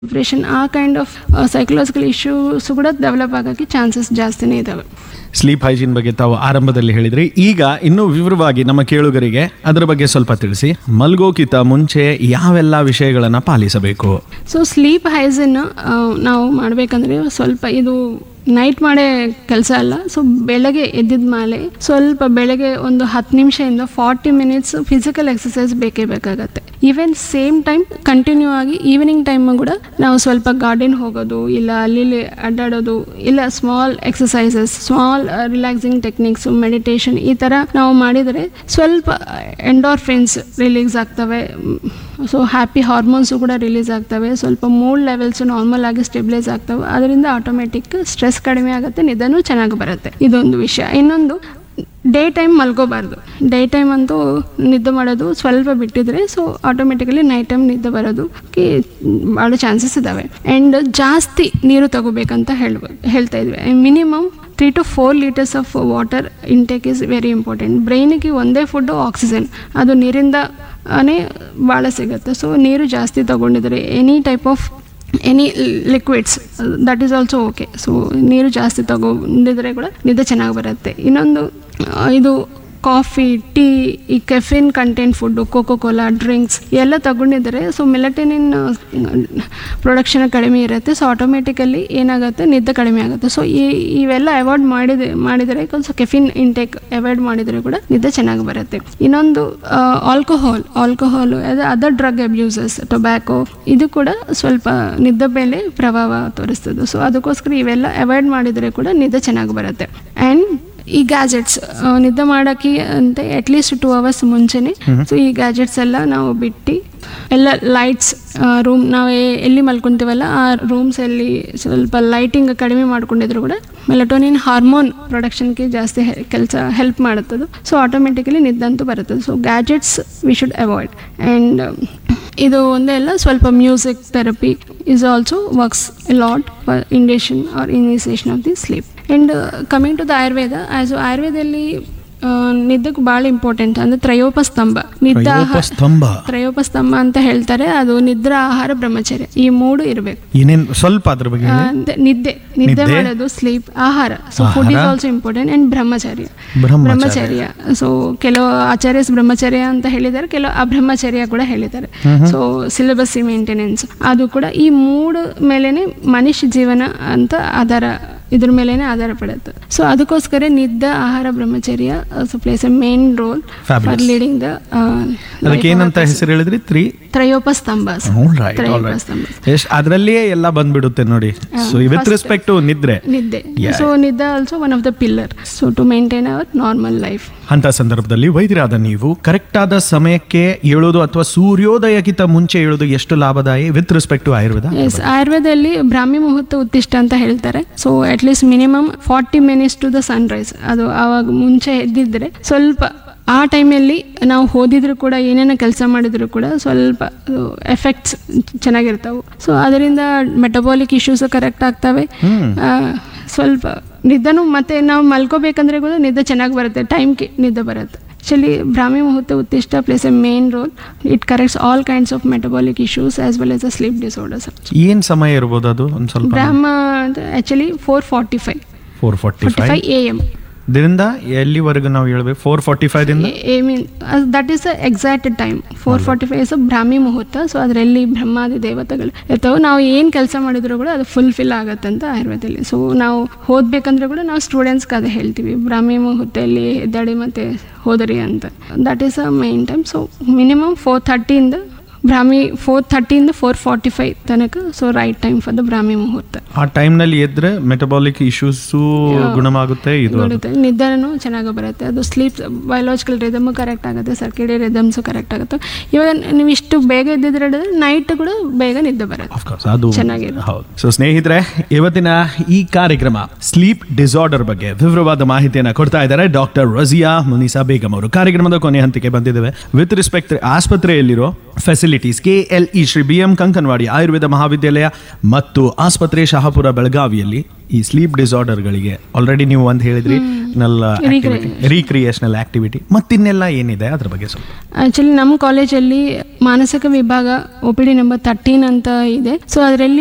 Depression ಆ kind of psychological issues ಕೂಡ develop ಆಗೋಕ್ಕೆ ಚಾನ್ಸಸ್ ಜಾಸ್ತಿನೇ ಇದ್ದಾವೆ ಸ್ಲೀಪ್ ಹೈಜೀನ್ ಬಗ್ಗೆ ತಾವು ಆರಂಭದಲ್ಲಿ ಹೇಳಿದ್ರಿ ಈಗ ಇನ್ನೂ ವಿವರವಾಗಿ ನಮ್ಮ ಕೇಳುಗರಿಗೆ ಅದರ ಬಗ್ಗೆ ಸ್ವಲ್ಪ ತಿಳಿಸಿ ಮಲ್ಗೋಕ್ಕಿಂತ ಮುಂಚೆ ಯಾವೆಲ್ಲ ವಿಷಯಗಳನ್ನು ಪಾಲಿಸಬೇಕು ಸೊ ಸ್ಲೀಪ್ ಹೈಜಿನ್ ನಾವು ಮಾಡಬೇಕಂದ್ರೆ ಸ್ವಲ್ಪ ಇದು ನೈಟ್ ಮಾಡೇ ಕೆಲಸ ಅಲ್ಲ ಸೊ ಬೆಳಗ್ಗೆ ಎದ್ದಿದ ಮೇಲೆ ಸ್ವಲ್ಪ ಬೆಳಗ್ಗೆ ಒಂದು ಹತ್ತು ನಿಮಿಷದಿಂದ ಫಾರ್ಟಿ ಮಿನಿಟ್ಸ್ ಫಿಸಿಕಲ್ ಎಕ್ಸಸೈಸ್ ಬೇಕೇ ಬೇಕಾಗತ್ತೆ ಈವನ್ ಸೇಮ್ ಟೈಮ್ ಕಂಟಿನ್ಯೂ ಆಗಿ ಈವ್ನಿಂಗ್ ಟೈಮ್ ಕೂಡ ನಾವು ಸ್ವಲ್ಪ ಗಾರ್ಡನ್ ಹೋಗೋದು ಇಲ್ಲ ಅಲ್ಲಿ ಇಲ್ಲಿ ಅಡ್ಡಾಡೋದು ಇಲ್ಲ small exercises small relaxing techniques meditation ಈ ಥರ ನಾವು ಮಾಡಿದರೆ ಸ್ವಲ್ಪ ಎಂಡೋರ್ಫಿನ್ಸ್ ರಿಲೀಸ್ ಆಗ್ತವೆ ಸೊ ಹ್ಯಾಪಿ ಹಾರ್ಮೋನ್ಸು ಕೂಡ ರಿಲೀಸ್ ಆಗ್ತವೆ ಸ್ವಲ್ಪ ಮೂಡ್ ಲೆವೆಲ್ಸ್ ನಾರ್ಮಲ್ ಆಗಿ ಸ್ಟೆಬಿಲೈಸ್ ಆಗ್ತವೆ ಅದರಿಂದ ಆಟೋಮೆಟಿಕ್ ಸ್ಟ್ರೆಸ್ ಕಡಿಮೆ ಆಗುತ್ತೆ ನಿಧಾನೂ ಚೆನ್ನಾಗಿ ಬರುತ್ತೆ ಇದೊಂದು ವಿಷಯ ಇನ್ನೊಂದು ಡೇ ಟೈಮ್ ಮಲ್ಕೋಬಾರ್ದು ಡೇ ಟೈಮ್ ಅಂತೂ ನಿದ್ದೆ ಮಾಡೋದು ಸ್ವಲ್ಪ ಬಿಟ್ಟಿದ್ರೆ ಸೊ ಆಟೋಮೆಟಿಕಲಿ ನೈಟ್ ಟೈಮ್ ನಿದ್ದೆ ಬರೋದಕ್ಕೆ ಭಾಳ ಚಾನ್ಸಸ್ ಇದ್ದಾವೆ ಆ್ಯಂಡ್ ಜಾಸ್ತಿ ನೀರು ತಗೋಬೇಕಂತ ಹೇಳ್ಬೋದು ಹೇಳ್ತಾ ಇದ್ವಿ minimum three to four litres of water intake is very important ಬ್ರೈನಿಗೆ ಒಂದೇ ಫುಡ್ಡು ಆಕ್ಸಿಜನ್ ಅದು ನೀರಿಂದನೇ ಭಾಳ ಸಿಗುತ್ತೆ ಸೊ ನೀರು ಜಾಸ್ತಿ ತಗೊಂಡಿದ್ರೆ any type of any liquids that is also okay so ನೀರು ಜಾಸ್ತಿ ತಗೊಂಡಿದ್ರೆ ಕೂಡ ನಿದ್ದೆ ಚೆನ್ನಾಗಿ ಬರುತ್ತೆ ಇನ್ನೊಂದು ಆ, ಇದು ಕಾಫಿ ಟೀ ಈ caffeine content food Coca Cola drinks ಎಲ್ಲ ತಗೊಂಡಿದ್ರೆ ಸೊ ಮೆಲಟನಿನ್ ಪ್ರೊಡಕ್ಷನ್ ಕಡಿಮೆ ಇರುತ್ತೆ ಸೊ ಆಟೋಮೆಟಿಕಲಿ ಏನಾಗುತ್ತೆ ನಿದ್ದೆ ಕಡಿಮೆ ಆಗುತ್ತೆ ಸೊ ಈ ಇವೆಲ್ಲ ಅವಾಯ್ಡ್ ಮಾಡಿದೆ ಮಾಡಿದರೆ ಸ್ವಲ್ಪ ಕೆಫಿನ್ ಇಂಟೇಕ್ ಅವಾಯ್ಡ್ ಮಾಡಿದರೆ ಕೂಡ ನಿದ್ದೆ ಚೆನ್ನಾಗಿ ಬರುತ್ತೆ ಇನ್ನೊಂದು alcohol alcohol other drug abuses tobacco ಇದು ಕೂಡ ಸ್ವಲ್ಪ ನಿದ್ದೆ ಮೇಲೆ ಪ್ರಭಾವ ತೋರಿಸ್ತದೆ ಸೊ ಅದಕ್ಕೋಸ್ಕರ ಇವೆಲ್ಲ ಅವಾಯ್ಡ್ ಮಾಡಿದರೆ ಕೂಡ ನಿದ್ದೆ ಚೆನ್ನಾಗಿ ಬರುತ್ತೆ ಆ್ಯಂಡ್ ಈ ಗ್ಯಾಜೆಟ್ಸ್ ನಿದ್ದೆ ಮಾಡೋಕ್ಕೆ ಅಂತ ಅಟ್ಲೀಸ್ಟ್ ಟೂ ಅವರ್ಸ್ ಮುಂಚೆನೆ ಸೊ ಈ ಗ್ಯಾಜೆಟ್ಸ್ ಎಲ್ಲ ನಾವು ಬಿಟ್ಟು ಎಲ್ಲ ಲೈಟ್ಸ್ ರೂಮ್ ನಾವು ಎ- ಎಲ್ಲಿ ಮಲ್ಕೊಂತೀವಲ್ಲ ಆ ರೂಮ್ಸಲ್ಲಿ ಸ್ವಲ್ಪ ಲೈಟಿಂಗ್ ಕಡಿಮೆ ಮಾಡ್ಕೊಂಡಿದ್ರು ಕೂಡ ಮೆಲಟೋನಿನ್ ಹಾರ್ಮೋನ್ ಪ್ರೊಡಕ್ಷನ್ಗೆ ಜಾಸ್ತಿ ಕೆಲಸ ಹೆಲ್ಪ್ ಮಾಡುತ್ತದೆ ಸೊ ಆಟೋಮೆಟಿಕಲಿ ನಿದ್ದಂತೂ ಬರುತ್ತದೆ so gadgets we should avoid and ಇದು ಒಂದೇ ಅಲ್ಲ ಸ್ವಲ್ಪ music therapy is also works lot for induction or initiation of the sleep and coming to the Ayurveda as ಆಯುರ್ವೇದಲ್ಲಿ ನಿದ್ದಕ್ಕೆ ಭಾಳ ಇಂಪಾರ್ಟೆಂಟ್ ಅಂದರೆ ತ್ರಯೋಪಸ್ತಂಭ ನಿದ್ದ ಆಹಾರ ಸ್ತಂಭ ತ್ರಯೋಪಸ್ತಂಭ ಅಂತ ಹೇಳ್ತಾರೆ ಅದು ನಿದ್ರಾ ಆಹಾರ ಬ್ರಹ್ಮಚರ್ಯ ಈ ಮೂಡು ಇರಬೇಕು ಏನೇನ್ ಸ್ವಲ್ಪ ಅದ್ರ ಬಗ್ಗೆ ಹೇಳಿ. ನಿದ್ದೆ ನಿದ್ದೆ ನಿದ್ದೆ? ಮಾಡೋದು sleep ahara so food is ahara? Also important and brahmacharya brahmacharya. ಬ್ರಹ್ಮಚರ್ಯ ಸೊ ಕೆಲವು ಆಚಾರ್ಯಸ್ ಬ್ರಹ್ಮಚರ್ಯ ಅಂತ ಹೇಳಿದ್ದಾರೆ ಕೆಲವು ಅಬ್ರಹ್ಮಚರ್ಯ ಕೂಡ ಹೇಳಿದ್ದಾರೆ ಸೊ ಸಿಲೆಬಸ್ ಮೇಂಟೆನೆನ್ಸ್ ಅದು ಕೂಡ ಈ ಮೂಡು ಮೇಲೇನೆ ಮನುಷ್ಯ ಜೀವನ ಅಂತ ಆಧಾರ ಇದ್ರ ಮೇಲೇನೆ ಆಧಾರ ಪಡುತ್ತೆ ಸೊ ಅದಕ್ಕೋಸ್ಕರ ನಿದ್ದ ಆಹಾರ ಬ್ರಹ್ಮಚರ್ಯ so plays a main role for Fabulous. Leading the ಅದಕ್ಕೆ ಏನಂತ ಹೆಸರು ಹೇಳಿದ್ರಿ ತ್ರೀ ತ್ರಯೋಪಸ್ತಂಭ ತ್ರಯೋಪಸ್ತಂಭ ಎಷ್ಟ್ ಅದ್ರಲ್ಲಿಯೇ ಎಲ್ಲ ಬಂದ್ಬಿಡುತ್ತೆ ನೋಡಿ ಸೊ ವಿತ್ ರೆಸ್ಪೆಕ್ಟ್ ಟು ನಿದ್ರೆ ನಿದ್ದೆ Yeah. ಸೊ ನಿದ್ದೆ also one of the pillar so to maintain our normal life ಅಂತ ಸಂದರ್ಭದಲ್ಲಿ ವೈದ್ಯರಾದ ನೀವು ಕರೆಕ್ಟ್ ಆದ ಸಮಯಕ್ಕೆ ಏಳೋದು ಅಥವಾ ಸೂರ್ಯೋದಯಕ್ಕಿಂತ ಮುಂಚೆ ಏಳೋದು ಎಷ್ಟು ಲಾಭದಾಯಿ with respect to Ayurveda as ಆಯುರ್ವೇದದಲ್ಲಿ ಬ್ರಾಹ್ಮಿ ಮುಹೂರ್ತ ಉತ್ತಿಷ್ಟ ಅಂತ ಹೇಳ್ತಾರೆ so at least minimum forty minutes to the sunrise ಅದು ಆವಾಗ ಮುಂಚೆ ಎದ್ದಿದ್ರೆ ಸ್ವಲ್ಪ ಆ ಟೈಮಲ್ಲಿ ನಾವು ಓದಿದ್ರು ಕೂಡ ಏನೇನೋ ಕೆಲಸ ಮಾಡಿದ್ರು ಕೂಡ ಸ್ವಲ್ಪ ಎಫೆಕ್ಟ್ಸ್ ಚೆನ್ನಾಗಿರ್ತಾವೆ ಸೊ ಅದರಿಂದ ಮೆಟಬಾಲಿಕ್ ಇಶ್ಯೂಸ್ ಕರೆಕ್ಟ್ ಆಗ್ತವೆ ಆ, ಸ್ವಲ್ಪ ನಿದ್ದೆನೂ ಮತ್ತೆ ನಾವು ಮಲ್ಕೋಬೇಕಂದ್ರೆ ಕೂಡ ನಿದ್ದೆ ಚೆನ್ನಾಗಿ ಬರುತ್ತೆ ಟೈಮ್ಗೆ ನಿದ್ದೆ ಬರುತ್ತೆ ಆ್ಯಕ್ಚುಲಿ ಬ್ರಾಹ್ಮಿ ಮುಹೂರ್ತ uttishta plays a main role it corrects all kinds of metabolic issues as well as the sleep disorders ಏನ್ ಸಮಯ ಇರ್ಬೋದು ಅದು ಒಂದ್ ಸ್ವಲ್ಪ ಬ್ರಾಹ್ಮ actually four forty five four forty forty five five A M ಇದರಿಂದ ಎಲ್ಲಿವರೆಗೂ ನಾವು ಹೇಳ್ಬೇಕು ಫೋರ್ ಫಾರ್ಟಿ ಫೈವ್ ದಿಂದ I mean that is the exact time four forty five is Brahmi muhurta so ಅದರಲ್ಲಿ ಬ್ರಹ್ಮಾದಿ ದೇವತೆಗಳು ಇರ್ತಾವೆ ನಾವು ಏನು ಕೆಲಸ ಮಾಡಿದ್ರು ಕೂಡ ಅದು ಫುಲ್ಫಿಲ್ ಆಗುತ್ತೆ ಅಂತ ಆಯುರ್ವೇದದಲ್ಲಿ ಸೊ ನಾವು ಓದ್ಬೇಕಂದ್ರೆ ಕೂಡ ನಾವು ಸ್ಟೂಡೆಂಟ್ಸ್ಗೆ ಅದೇ ಹೇಳ್ತೀವಿ ಬ್ರಾಹ್ಮಿ ಮುಹೂರ್ತದಲ್ಲಿ ಎದ್ದಾಡಿ ಮತ್ತೆ ಹೋದರಿ ಅಂತ that is a main time so minimum four ಥರ್ಟಿಯಿಂದ ಬ್ರಾಹ್ಮಿ ಫೋರ್ ಥರ್ಟಿಯಿಂದ ಫೋರ್ ಫಾರ್ಟಿ ಫೈವ್ ತನಕ so right time for the Brahmi muhurta ಆ time ನಲ್ಲಿ ಎದ್ರೆ ಮೆಟಬಾಲಿಕ್ ಇಶ್ಯೂಸ್ ಗುಣವಾಗುತ್ತೆ ಇದು ಅದು. ಬರುತ್ತೆ ನಿದ್ದೆನೂ ಚೆನ್ನಾಗಿ ಬರುತ್ತೆ ಅದು ಸ್ಲೀಪ್ ಬಯೋಲಾಜಿಕಲ್ ರಿದಮ್ ಕರೆಕ್ಟ್ ಆಗುತ್ತೆ ಸರ್ಕಿಡಿ ರಿದಮ್ಸು ಕರೆಕ್ಟ್ ಆಗುತ್ತೆ ಇವಾಗ ನೀವು ಇಷ್ಟು ಬೇಗ ಎದ್ದಿದ್ರೆ ನೈಟ್ ಕೂಡ ಬೇಗ ನಿದ್ದೆ ಬರುತ್ತೆ Of course, ಅದು ಚೆನ್ನಾಗಿದೆ. ಹೌದು ಸೊ ಸ್ನೇಹಿತರೆ ಇವತ್ತಿನ ಈ ಕಾರ್ಯಕ್ರಮ ಸ್ಲೀಪ್ ಡಿಸಾರ್ಡರ್ ಬಗ್ಗೆ ವಿವರವಾದ ಮಾಹಿತಿಯನ್ನು ಕೊಡ್ತಾ ಇದ್ದಾರೆ ಡಾಕ್ಟರ್ ರಜಿಯಾ ಮುನಿಸಾ ಬೇಗಂ ಅವರು ಕಾರ್ಯಕ್ರಮದ ಕೊನೆ ಹಂತಕ್ಕೆ ಬಂದಿದ್ದೇವೆ ವಿತ್ ರಿಸ್ಪೆಕ್ಟ್ ಆಸ್ಪತ್ರೆಯಲ್ಲಿರೋ facilities K L E Shri B M Kankanawadi Ayurveda Mahavidyalaya ಮತ್ತು ಆಸ್ಪತ್ರೆ ಶಹಾಪುರ ಬೆಳಗಾವಿಯಲ್ಲಿ ಈ ಸ್ಲೀಪ್ ಡಿಸಾರ್ಡರ್ಗಳಿಗೆ ಆಲ್ರೆಡಿ ನೀವು ಒಂದು ಹೇಳಿದ್ರಿ ನಲ್ಲ ರೀಕ್ರಿಯೇಷನಲ್ ಆಕ್ಟಿವಿಟಿ ಮತ್ತಿನ್ನೆಲ್ಲ ಏನಿದೆ ಅದ್ರ ಬಗ್ಗೆ ಸ್ವಲ್ಪ ಆ್ಯಕ್ಚುಲಿ ನಮ್ಮ ಕಾಲೇಜಲ್ಲಿ ಮಾನಸಿಕ ವಿಭಾಗ O P D number thirteen ಅಂತ ಇದೆ ಸೊ ಅದರಲ್ಲಿ